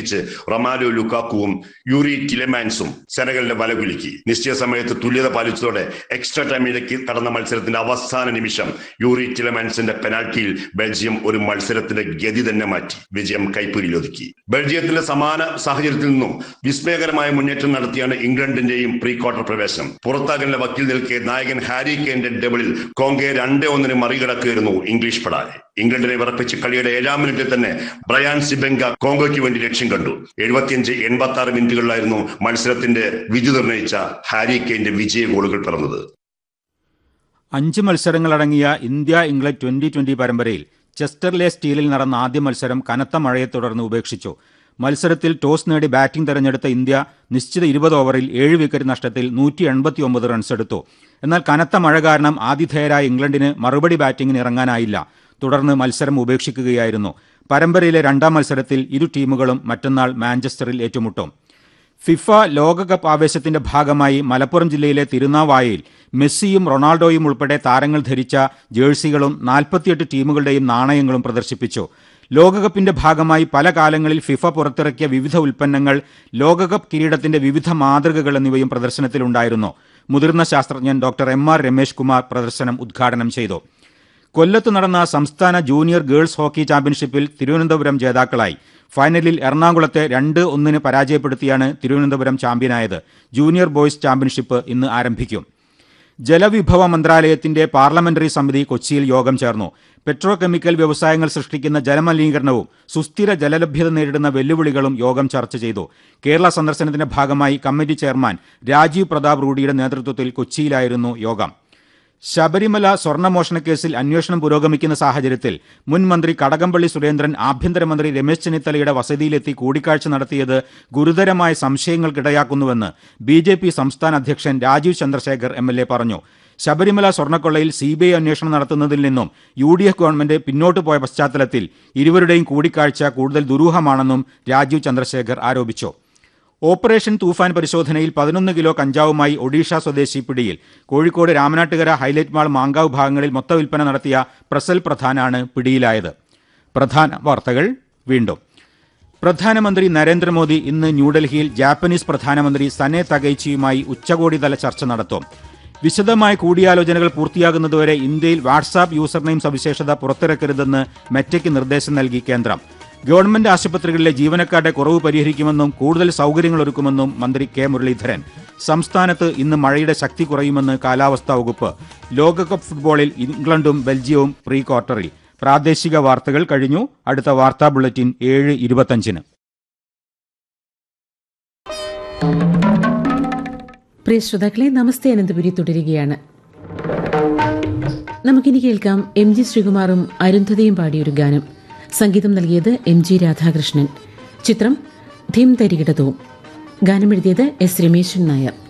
പ്രത്യേകിച്ച് റൊമാലോ ലുക്കാക്കുവും യൂറി ടിലെമാൻസും സെനഗലിന്റെ വലകുലുക്കി നിശ്ചയ സമയത്ത് തുല്യത പാലിച്ചതോടെ എക്സ്ട്രാ ടൈമിലേക്ക് കടന്ന മത്സരത്തിന്റെ അവസാന നിമിഷം യൂറി ടിലെമാൻസിന്റെ പെനാൽറ്റിയിൽ ബെൽജിയം ഒരു മത്സരത്തിന്റെ ഗതി തന്നെ മാറ്റി വിജയം കൈപ്പുരിയിലൊതുക്കി ബെൽജിയത്തിലെ സമാന സാഹചര്യത്തിൽ നിന്നും വിസ്മയകരമായ മുന്നേറ്റം നടത്തിയാണ് ഇംഗ്ലണ്ടിന്റെയും പ്രീ ക്വാർട്ടർ പ്രവേശനം പുറത്താകലിന്റെ വക്കീൽ നിൽക്കെ നായകൻ ഹാരി കെയിന്റെ ഡബിളിൽ കോങ്കയെ രണ്ടേ ഒന്നിന് മറികടക്കുകയായിരുന്നു ഇംഗ്ലീഷ് പടാലെ ഇംഗ്ലണ്ടിനെ വിറപ്പിച്ച് കളിയുടെ ഏഴാം മിനിറ്റിൽ തന്നെ ബ്രയാൻ സിബെങ്ക കോങ്കോയ്ക്ക് വേണ്ടി ലക്ഷ്യം കണ്ടു എഴുപത്തിയഞ്ച് എൺപത്തി ആറ് മിനിറ്റുകളിലായിരുന്നു മത്സരത്തിന്റെ വിധി നിർണയിച്ച ഹാരി കെയിന്റെ വിജയ ഗോളുകൾ പിറന്നത് അഞ്ച് മത്സരങ്ങളടങ്ങിയ ഇന്ത്യ ഇംഗ്ലണ്ട് ട്വന്റി ട്വന്റി പരമ്പരയിൽ ചെസ്റ്റർലെ സ്റ്റീലിൽ നടന്ന ആദ്യ മത്സരം കനത്ത മഴയെ തുടർന്ന് ഉപേക്ഷിച്ചു മത്സരത്തിൽ ടോസ് നേടി ബാറ്റിംഗ് തെരഞ്ഞെടുത്ത ഇന്ത്യ നിശ്ചിത ഇരുപത് ഓവറിൽ ഏഴ് വിക്കറ്റ് നഷ്ടത്തിൽ നൂറ്റി എൺപത്തിയൊമ്പത് റൺസ് എടുത്തു എന്നാൽ കനത്ത മഴ കാരണം ആതിഥേയരായ ഇംഗ്ലണ്ടിന് മറുപടി ബാറ്റിംഗിന് ഇറങ്ങാനായില്ല തുടർന്ന് മത്സരം ഉപേക്ഷിക്കുകയായിരുന്നു പരമ്പരയിലെ രണ്ടാം മത്സരത്തിൽ ഇരു ടീമുകളും മറ്റന്നാൾ മാഞ്ചസ്റ്ററിൽ ഏറ്റുമുട്ടും ഫിഫ ലോകകപ്പ് ആവേശത്തിന്റെ ഭാഗമായി മലപ്പുറം ജില്ലയിലെ തിരുനാവായയിൽ മെസ്സിയും റൊണാൾഡോയും ഉൾപ്പെടെ താരങ്ങൾ ധരിച്ച ജേഴ്സികളും നാൽപ്പത്തിയെട്ട് ടീമുകളുടെയും നാണയങ്ങളും പ്രദർശിപ്പിച്ചു ലോകകപ്പിന്റെ ഭാഗമായി പല കാലങ്ങളിൽ ഫിഫ പുറത്തിറക്കിയ വിവിധ ഉൽപ്പന്നങ്ങൾ ലോകകപ്പ് കിരീടത്തിന്റെ വിവിധ മാതൃകകൾ എന്നിവയും പ്രദർശനത്തിലുണ്ടായിരുന്നു മുതിർന്ന ശാസ്ത്രജ്ഞൻ doctor M R Ramesh Kumar പ്രദർശനം ഉദ്ഘാടനം ചെയ്തു കൊല്ലത്ത് നടന്ന സംസ്ഥാന ജൂനിയർ ഗേൾസ് ഹോക്കി ചാമ്പ്യൻഷിപ്പിൽ തിരുവനന്തപുരം ജേതാക്കളായി ഫൈനലിൽ എറണാകുളത്തെ രണ്ട് ഒന്നിന് പരാജയപ്പെടുത്തിയാണ് തിരുവനന്തപുരം ചാമ്പ്യനായത് ജൂനിയർ ബോയ്സ് ചാമ്പ്യൻഷിപ്പ് ഇന്ന് ആരംഭിക്കും ജലവിഭവ മന്ത്രാലയത്തിന്റെ പാർലമെന്ററി സമിതി കൊച്ചിയിൽ യോഗം ചേർന്നു പെട്രോ കെമിക്കൽ വ്യവസായങ്ങൾ സൃഷ്ടിക്കുന്ന ജലമലിനീകരണവും സുസ്ഥിര ജലലഭ്യത നേരിടുന്ന വെല്ലുവിളികളും യോഗം ചർച്ച ചെയ്തു കേരള സന്ദർശനത്തിന്റെ ഭാഗമായി കമ്മിറ്റി ചെയർമാൻ രാജീവ് പ്രതാപ് റൂഡിയുടെ നേതൃത്വത്തിൽ കൊച്ചിയിലായിരുന്നു യോഗം ശബരിമല സ്വർണ്ണമോഷണ കേസിൽ അന്വേഷണം പുരോഗമിക്കുന്ന സാഹചര്യത്തിൽ മുൻ മന്ത്രി കടകംപള്ളി സുരേന്ദ്രൻ ആഭ്യന്തരമന്ത്രി രമേശ് ചെന്നിത്തലയുടെ വസതിയിലെത്തി കൂടിക്കാഴ്ച നടത്തിയത് ഗുരുതരമായ സംശയങ്ങൾക്കിടയാക്കുന്നുവെന്ന് ബി ജെ പി സംസ്ഥാന അധ്യക്ഷൻ Rajeev Chandrasekhar M L A പറഞ്ഞു ശബരിമല സ്വർണ്ണക്കൊള്ളയിൽ സി ബി ഐ അന്വേഷണം നടത്തുന്നതിൽ നിന്നും യു ഡി എഫ് ഗവൺമെന്റ് പിന്നോട്ട് പോയ പശ്ചാത്തലത്തിൽ ഇരുവരുടെയും കൂടിക്കാഴ്ച കൂടുതൽ ദുരൂഹമാണെന്നും രാജീവ് ചന്ദ്രശേഖർ ആരോപിച്ചു ഓപ്പറേഷൻ തൂഫാൻ പരിശോധനയിൽ പതിനൊന്ന് കിലോ കഞ്ചാവുമായി ഒഡീഷ സ്വദേശി പിടിയിൽ കോഴിക്കോട് രാമനാട്ടുകര ഹൈലൈറ്റ് മാൾ മാങ്കാവ് ഭാഗങ്ങളിൽ മൊത്ത വിൽപ്പന നടത്തിയ പ്രസൽ പ്രധാനാണ് പിടിയിലായത് പ്രധാന വാർത്തകൾ വീണ്ടും പ്രധാനമന്ത്രി നരേന്ദ്രമോദി ഇന്ന് ന്യൂഡൽഹിയിൽ ജാപ്പനീസ് പ്രധാനമന്ത്രി സനെ തകൈച്ചിയുമായി ഉച്ചകോടിതല ചർച്ച നടത്തും വിശദമായ കൂടിയാലോചനകൾ പൂർത്തിയാകുന്നതുവരെ ഇന്ത്യയിൽ വാട്സാപ്പ് യൂസർനെയിം സവിശേഷത പുറത്തിറക്കരുതെന്ന് മെറ്റയ്ക്ക് നിർദ്ദേശം നൽകി കേന്ദ്രം ഗവൺമെന്റ് ആശുപത്രികളിലെ ജീവനക്കാരുടെ കുറവ് പരിഹരിക്കുമെന്നും കൂടുതൽ സൗകര്യങ്ങൾ ഒരുക്കുമെന്നും മന്ത്രി കെ മുരളീധരൻ സംസ്ഥാനത്ത് ഇന്ന് മഴയുടെ ശക്തി കുറയുമെന്ന് കാലാവസ്ഥാ വകുപ്പ് ലോകകപ്പ് ഫുട്ബോളിൽ ഇംഗ്ലണ്ടും ബെൽജിയവും പ്രീ ക്വാർട്ടറിൽ പ്രാദേശിക വാർത്തകൾ കഴിഞ്ഞു അടുത്ത വാർത്താ ബുള്ളറ്റിൻ ഏഴ് ഇരുപത്തഞ്ചിന് പ്രിയ ശ്രോതാക്കളെ നമസ്തേ അനന്തപുരി തുടരുകയാണ് നമുക്കിനി കേൾക്കാം എം ജി ശ്രീകുമാറും അരുന്ധതിയും പാടിയൊരു ഗാനം സംഗീതം നൽകിയത് എം ജി രാധാകൃഷ്ണൻ ചിത്രം ധിം തരികിടതവും ഗാനം എഴുതിയത് എസ് രമേശൻ നായർ